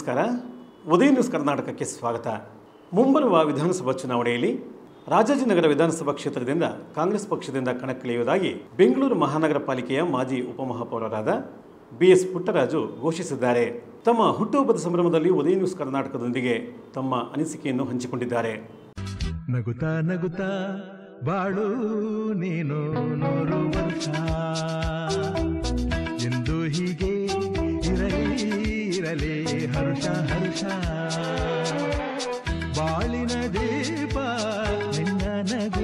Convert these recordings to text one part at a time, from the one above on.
ನಮಸ್ಕಾರ ಉದಯ ನ್ಯೂಸ್ ಕರ್ನಾಟಕಕ್ಕೆ ಸ್ವಾಗತ ಮುಂಬರುವ ವಿಧಾನಸಭಾ ಚುನಾವಣೆಯಲ್ಲಿ ರಾಜಾಜಿನಗರ ವಿಧಾನಸಭಾ ಕ್ಷೇತ್ರದಿಂದ ಕಾಂಗ್ರೆಸ್ ಪಕ್ಷದಿಂದ ಕಣಕ್ಕಿಳಿಯುವುದಾಗಿ ಬೆಂಗಳೂರು ಮಹಾನಗರ ಪಾಲಿಕೆಯ ಮಾಜಿ ಉಪಮಹಾಪೌರರಾದ ಬಿ ಎಸ್ ಪುಟ್ಟರಾಜು ಘೋಷಿಸಿದ್ದಾರೆ ತಮ್ಮ ಹುಟ್ಟುಹಬ್ಬದ ಸಂಭ್ರಮದಲ್ಲಿ ಉದಯ ನ್ಯೂಸ್ ಕರ್ನಾಟಕದೊಂದಿಗೆ ತಮ್ಮ ಅನಿಸಿಕೆಯನ್ನು ಹಂಚಿಕೊಂಡಿದ್ದಾರೆ ನಗುತ್ತಾ ನಗುತ್ತಾ ಬಾಳು ನೀನು ನೂರು ವರ್ಷ ಎಂದು ಹೀಗೆ ಇರಲಿ ಇರಲಿ ಹರುಷ ಹರುಷ ಬಾಳಿನ ದೀಪ ನಿನ್ನ ನಗು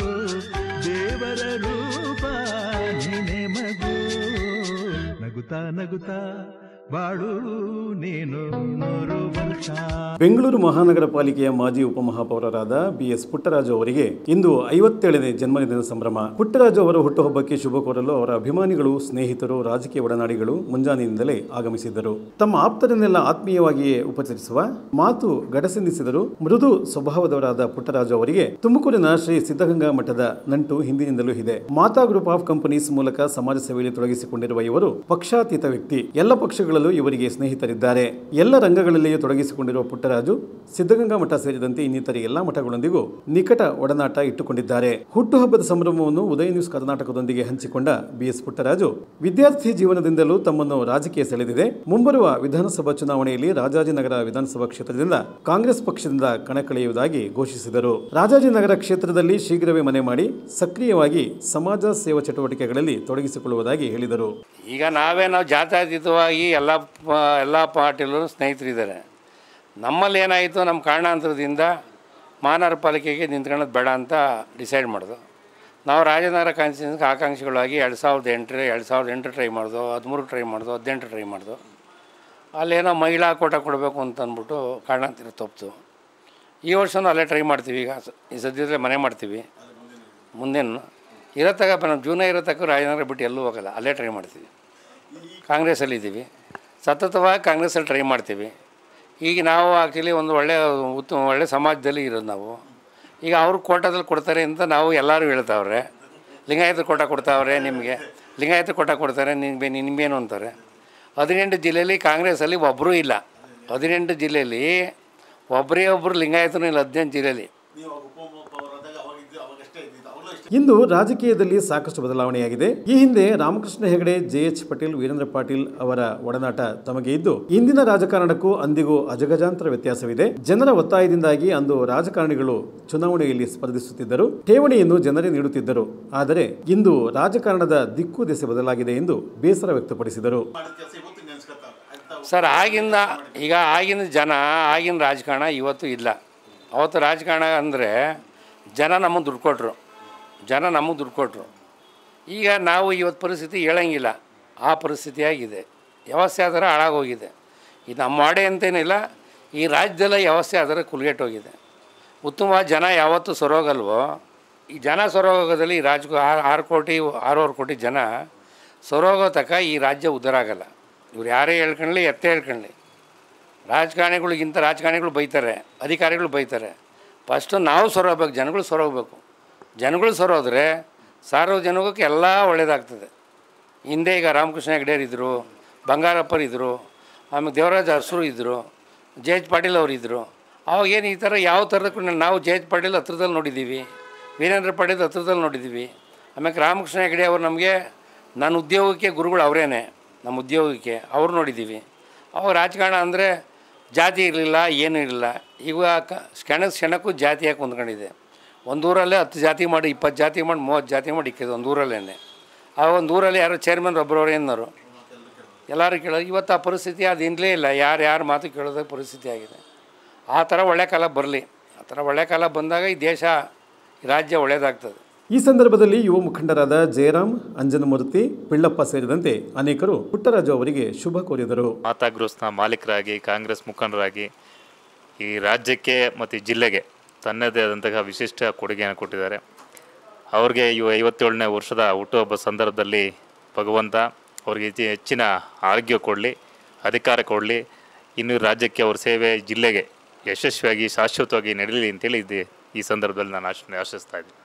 ದೇವರ ರೂಪ ನೀನೆ ಮಗು ನಗುತ್ತಾ ನಗುತ್ತಾ ಬಾಳು ನೀನು ನೂರು ವರ್ಷ ಬೆಂಗಳೂರು ಮಹಾನಗರ ಪಾಲಿಕೆಯ ಮಾಜಿ ಉಪಮಹಾಪೌರರಾದ ಬಿ ಎಸ್ ಪುಟ್ಟರಾಜು ಅವರಿಗೆ ಇಂದು ಐವತ್ತೇಳನೇ ಜನ್ಮದಿನದ ಸಂಭ್ರಮ ಪುಟ್ಟರಾಜು ಅವರ ಹುಟ್ಟುಹಬ್ಬಕ್ಕೆ ಶುಭ ಕೋರಲು ಅವರ ಅಭಿಮಾನಿಗಳು ಸ್ನೇಹಿತರು ರಾಜಕೀಯ ಒಡನಾಡಿಗಳು ಮುಂಜಾನೆಯಿಂದಲೇ ಆಗಮಿಸಿದ್ದರು ತಮ್ಮ ಆಪ್ತರನ್ನೆಲ್ಲ ಆತ್ಮೀಯವಾಗಿಯೇ ಉಪಚರಿಸುವ ಮಾತು ಗಡಸೆನ್ನಿಸಿದರು ಮೃದು ಸ್ವಭಾವದವರಾದ ಪುಟ್ಟರಾಜು ಅವರಿಗೆ ತುಮಕೂರಿನ ಶ್ರೀ ಸಿದ್ಧಗಂಗಾ ಮಠದ ನಂಟು ಹಿಂದಿನಿಂದಲೂ ಇದೆ ಮಾತಾ ಗ್ರೂಪ್ ಆಫ್ ಕಂಪನೀಸ್ ಮೂಲಕ ಸಮಾಜ ಸೇವೆಯಲ್ಲಿ ತೊಡಗಿಸಿಕೊಂಡಿರುವ ಇವರು ಪಕ್ಷಾತೀತ ವ್ಯಕ್ತಿ ಎಲ್ಲ ಪಕ್ಷಗಳಲ್ಲೂ ಇವರಿಗೆ ಸ್ನೇಹಿತರಿದ್ದಾರೆ ಎಲ್ಲ ರಂಗಗಳಲ್ಲಿಯೂ ತೊಡಗಿಸಿಕೊಂಡಿರುವ ಪುಟ್ಟರಾಜು ಸಿದ್ಧಗಂಗಾ ಮಠ ಸೇರಿದಂತೆ ಇನ್ನಿತರೆ ಎಲ್ಲಾ ಮಠಗಳೊಂದಿಗೂ ನಿಕಟ ಒಡನಾಟ ಇಟ್ಟುಕೊಂಡಿದ್ದಾರೆ ಹುಟ್ಟುಹಬ್ಬದ ಸಂಭ್ರಮವನ್ನು ಉದಯ ನ್ಯೂಸ್ ಕರ್ನಾಟಕದೊಂದಿಗೆ ಹಂಚಿಕೊಂಡ ಬಿಎಸ್ ಪುಟ್ಟರಾಜು ವಿದ್ಯಾರ್ಥಿ ಜೀವನದಿಂದಲೂ ತಮ್ಮನ್ನು ರಾಜಕೀಯ ಸೆಳೆದಿದೆ ಮುಂಬರುವ ವಿಧಾನಸಭಾ ಚುನಾವಣೆಯಲ್ಲಿ ರಾಜಾಜಿನಗರ ವಿಧಾನಸಭಾ ಕ್ಷೇತ್ರದಿಂದ ಕಾಂಗ್ರೆಸ್ ಪಕ್ಷದಿಂದ ಕಣಕ್ಕಿಳಿಯುವುದಾಗಿ ಘೋಷಿಸಿದರು ರಾಜಾಜಿನಗರ ಕ್ಷೇತ್ರದಲ್ಲಿ ಶೀಘ್ರವೇ ಮನೆ ಮಾಡಿ ಸಕ್ರಿಯವಾಗಿ ಸಮಾಜ ಸೇವಾ ಚಟುವಟಿಕೆಗಳಲ್ಲಿ ತೊಡಗಿಸಿಕೊಳ್ಳುವುದಾಗಿ ಹೇಳಿದರು ಈಗ ನಾವೇ ನಾವು ಜಾತ್ಯತೀತವಾಗಿ ಎಲ್ಲ ಪ ಎಲ್ಲ ಪಾರ್ಟಿಲೂ ಸ್ನೇಹಿತರಿದ್ದಾರೆ ನಮ್ಮಲ್ಲಿ ಏನಾಯಿತು ನಮ್ಮ ಕಾರಣಾಂತರದಿಂದ ಮಹಾನಗರ ಪಾಲಿಕೆಗೆ ನಿಂತ್ಕೊಳ್ಳೋದು ಬೇಡ ಅಂತ ಡಿಸೈಡ್ ಮಾಡೋದು ನಾವು ರಾಜನಗರ ಕಾನ್ಸ್ಟಿಟ್ಯೂನ್ಸ್ಗೆ ಆಕಾಂಕ್ಷಿಗಳಾಗಿ ಎರಡು ಸಾವಿರದ ಎಂಟರ ಎರಡು ಸಾವಿರದ ಎಂಟು ಟ್ರೈ ಮಾಡ್ದು ಹದಿಮೂರು ಟ್ರೈ ಮಾಡ್ದು ಹದಿನೆಂಟು ಟ್ರೈ ಮಾಡ್ದು ಅಲ್ಲೇನೋ ಮಹಿಳಾ ಕೋಟ ಕೊಡಬೇಕು ಅಂತ ಅಂದ್ಬಿಟ್ಟು ಕಾರಣಾಂತರ ತಪ್ಪಿತು ಈ ವರ್ಷನೂ ಅಲ್ಲೇ ಟ್ರೈ ಮಾಡ್ತೀವಿ ಈಗ ಸ- ಈ ಸದ್ಯದಲ್ಲೇ ಮನೆ ಮಾಡ್ತೀವಿ ಮುಂದೇನು ಇರೋ ತಗ ನಮ್ಮ ಜೂನೇ ಇರೋ ತಕ್ಕ ರಾಜನಗರ ಬಿಟ್ಟು ಎಲ್ಲೂ ಹೋಗಲ್ಲ ಅಲ್ಲೇ ಟ್ರೈ ಮಾಡ್ತೀವಿ ಕಾಂಗ್ರೆಸ್ಸಲ್ಲಿ ಇದ್ದೀವಿ ಸತತವಾಗಿ ಕಾಂಗ್ರೆಸ್ಸಲ್ಲಿ ಟ್ರೈ ಮಾಡ್ತೀವಿ ಈಗ ನಾವು ಆ್ಯಕ್ಚುಲಿ ಒಂದು ಒಳ್ಳೆಯ ಉತ್ತಮ ಒಳ್ಳೆ ಸಮಾಜದಲ್ಲಿ ಇರೋದು ನಾವು ಈಗ ಅವರು ಕೋಟದಲ್ಲಿ ಕೊಡ್ತಾರೆ ಅಂತ ನಾವು ಎಲ್ಲರೂ ಹೇಳ್ತಾವ್ರೆ ಲಿಂಗಾಯತ ಕೋಟ ಕೊಡ್ತಾವ್ರೆ ನಿಮಗೆ ಲಿಂಗಾಯತ ಕೋಟ ಕೊಡ್ತಾರೆ ನಿಮಗೆ ನಿಮ್ಗೇನು ಅಂತಾರೆ ಹದಿನೆಂಟು ಜಿಲ್ಲೆಯಲ್ಲಿ ಕಾಂಗ್ರೆಸ್ಸಲ್ಲಿ ಒಬ್ಬರೂ ಇಲ್ಲ ಹದಿನೆಂಟು ಜಿಲ್ಲೆಯಲ್ಲಿ ಒಬ್ಬರೇ ಒಬ್ಬರು ಲಿಂಗಾಯತನೂ ಇಲ್ಲ ಹದಿನೆಂಟು ಜಿಲ್ಲೆಯಲ್ಲಿ ಇಂದು ರಾಜಕೀಯದಲ್ಲಿ ಸಾಕಷ್ಟು ಬದಲಾವಣೆಯಾಗಿದೆ ಈ ಹಿಂದೆ ರಾಮಕೃಷ್ಣ ಹೆಗಡೆ ಜೆಎಚ್ ಪಟೇಲ್ ವೀರೇಂದ್ರ ಪಾಟೀಲ್ ಅವರ ಒಡನಾಟ ತಮಗೆ ಇದ್ದು ಇಂದಿನ ರಾಜಕಾರಣಕ್ಕೂ ಅಂದಿಗೂ ಅಜಗಜಾಂತರ ವ್ಯತ್ಯಾಸವಿದೆ ಜನರ ಒತ್ತಾಯದಿಂದಾಗಿ ಅಂದು ರಾಜಕಾರಣಿಗಳು ಚುನಾವಣೆಯಲ್ಲಿ ಸ್ಪರ್ಧಿಸುತ್ತಿದ್ದರು ಠೇವಣಿಯನ್ನು ಜನರೇ ನೀಡುತ್ತಿದ್ದರು ಆದರೆ ಇಂದು ರಾಜಕಾರಣದ ದಿಕ್ಕು ದೆಸೆ ಬದಲಾಗಿದೆ ಎಂದು ಬೇಸರ ವ್ಯಕ್ತಪಡಿಸಿದರು ಸರ್ ಆಗಿಂದ ಈಗ ಆಗಿನ ಜನ ಆಗಿನ ರಾಜಕಾರಣ ಇವತ್ತು ಇಲ್ಲ ಅವತ್ತು ರಾಜಕಾರಣ ಅಂದರೆ ಜನ ನಮಗೆ ದುಡ್ಡು ಕೊಟ್ಟರು ಜನ ನಮಗೆ ದುಡ್ಡು ಕೊಟ್ಟರು ಈಗ ನಾವು ಇವತ್ತು ಪರಿಸ್ಥಿತಿ ಹೇಳಂಗಿಲ್ಲ ಆ ಪರಿಸ್ಥಿತಿ ಆಗಿದೆ ವ್ಯವಸ್ಥೆ ಆಧಾರ ಹಾಳಾಗೋಗಿದೆ ಇದು ನಮ್ಮ ವಾಡೆ ಅಂತೇನಿಲ್ಲ ಈ ರಾಜ್ಯದಲ್ಲೇ ವ್ಯವಸ್ಥೆ ಆಧಾರ ಕುಲ್ಗೆಟ್ಟೋಗಿದೆ ಉತ್ತಮವಾದ ಜನ ಯಾವತ್ತೂ ಸೊರೋಗಲ್ವೋ ಈ ಜನ ಸೊರೋಗೋದಲ್ಲಿ ಈ ರಾಜ ಆರು ಆರು ಕೋಟಿ ಆರೂವರೆ ಕೋಟಿ ಜನ ಸೊರೋಗೋ ತನಕ ಈ ರಾಜ್ಯ ಉದ್ಧಾರ ಆಗಲ್ಲ ಇವ್ರು ಯಾರೇ ಹೇಳ್ಕೊಳ್ಳಿ ಎತ್ತೇ ಹೇಳ್ಕೊಳ್ಳಿ ರಾಜಕಾರಣಿಗಳಿಗಿಂತ ರಾಜಕಾರಣಿಗಳು ಬೈತಾರೆ ಅಧಿಕಾರಿಗಳು ಬೈತಾರೆ ಫಸ್ಟು ನಾವು ಸೊರೋಗ್ಬೇಕು ಜನಗಳು ಸೊರೋಗಬೇಕು ಜನಗಳು ಸೊರೋದ್ರೆ ಸಾರ್ವಜನಿಕಕ್ಕೆ ಎಲ್ಲ ಒಳ್ಳೆಯದಾಗ್ತದೆ ಹಿಂದೆ ಈಗ ರಾಮಕೃಷ್ಣ ಹೆಗಡೆಯರ್ ಇದ್ದರು ಬಂಗಾರಪ್ಪರು ಇದ್ದರು ಆಮೇಲೆ ದೇವರಾಜ ಅರಸರು ಇದ್ದರು ಜೆ ಎಚ್ ಪಾಟೀಲ್ ಅವರು ಇದ್ದರು ಅವಾಗೇನು ಈ ಥರ ಯಾವ ಥರದ ನಾವು ಜೆ ಎಚ್ ಪಾಟೀಲ್ ಹತ್ರದಲ್ಲಿ ನೋಡಿದ್ದೀವಿ ವೀರೇಂದ್ರ ಪಾಟೀಲ್ ಹತ್ರದಲ್ಲಿ ನೋಡಿದ್ದೀವಿ ಆಮೇಲೆ ರಾಮಕೃಷ್ಣ ಹೆಗಡೆ ಅವರು ನಮಗೆ ನನ್ನ ಉದ್ಯೋಗಕ್ಕೆ ಗುರುಗಳು ಅವರೇನೆ ನಮ್ಮ ಉದ್ಯೋಗಕ್ಕೆ ಅವ್ರು ನೋಡಿದ್ದೀವಿ ಅವಾಗ ರಾಜಕಾರಣ ಅಂದರೆ ಜಾತಿ ಇರಲಿಲ್ಲ ಏನೂ ಇರಲಿಲ್ಲ ಈಗ ಕ ಕ್ಷಣಕ್ಕೆ ಕ್ಷಣಕ್ಕೂ ಜಾತಿ ಯಾಕೆ ಹೊಂದ್ಕೊಂಡಿದೆ ಒಂದು ಊರಲ್ಲೇ ಹತ್ತು ಜಾತಿ ಮಾಡಿ ಇಪ್ಪತ್ತು ಜಾತಿ ಮಾಡಿ ಮೂವತ್ತು ಜಾತಿ ಮಾಡಿ ಇಕ್ಕಿದೆ ಒಂದು ಊರಲ್ಲೇ ಆ ಒಂದು ಊರಲ್ಲಿ ಯಾರೋ ಚೇರ್ಮನ್ ಒಬ್ಬರವ್ರು ಏನಾರು ಎಲ್ಲರೂ ಕೇಳೋದು ಇವತ್ತು ಆ ಪರಿಸ್ಥಿತಿ ಅದು ಇರಲೇ ಇಲ್ಲ ಯಾರು ಯಾರ ಮಾತು ಕೇಳೋದ ಪರಿಸ್ಥಿತಿ ಆಗಿದೆ ಆ ಥರ ಒಳ್ಳೆ ಕಾಲ ಬರಲಿ ಆ ಥರ ಒಳ್ಳೆ ಕಾಲ ಬಂದಾಗ ಈ ದೇಶ ಈ ರಾಜ್ಯ ಒಳ್ಳೆಯದಾಗ್ತದೆ ಈ ಸಂದರ್ಭದಲ್ಲಿ ಯುವ ಮುಖಂಡರಾದ ಜಯರಾಮ್ ಅಂಜನಮೂರ್ತಿ ಪಿಳ್ಳಪ್ಪ ಸೇರಿದಂತೆ ಅನೇಕರು ಪುಟ್ಟರಾಜು ಅವರಿಗೆ ಶುಭ ಕೋರಿದರು ಮಾತಾ ಗ್ರೂಪ್ಸ್ನ ಮಾಲೀಕರಾಗಿ ಕಾಂಗ್ರೆಸ್ ಮುಖಂಡರಾಗಿ ಈ ರಾಜ್ಯಕ್ಕೆ ಮತ್ತು ಈ ಜಿಲ್ಲೆಗೆ ತನ್ನದೇ ಆದಂತಹ ವಿಶಿಷ್ಟ ಕೊಡುಗೆಯನ್ನು ಕೊಟ್ಟಿದ್ದಾರೆ ಅವ್ರಿಗೆ ಇವು ಐವತ್ತೇಳನೇ ವರ್ಷದ ಹುಟ್ಟುಹಬ್ಬ ಸಂದರ್ಭದಲ್ಲಿ ಭಗವಂತ ಅವ್ರಿಗೆ ಹೆಚ್ಚಿ- ಹೆಚ್ಚಿನ ಆರೋಗ್ಯ ಕೊಡಲಿ ಅಧಿಕಾರ ಕೊಡಲಿ ಇನ್ನು ರಾಜ್ಯಕ್ಕೆ ಅವ್ರ ಸೇವೆ ಜಿಲ್ಲೆಗೆ ಯಶಸ್ವಿಯಾಗಿ ಶಾಶ್ವತವಾಗಿ ನಡೀಲಿ ಅಂತೇಳಿ ಇದು ಈ ಸಂದರ್ಭದಲ್ಲಿ ನಾನು ಆಶ್ ಆಶಿಸ್ತಾ ಇದ್ದೀನಿ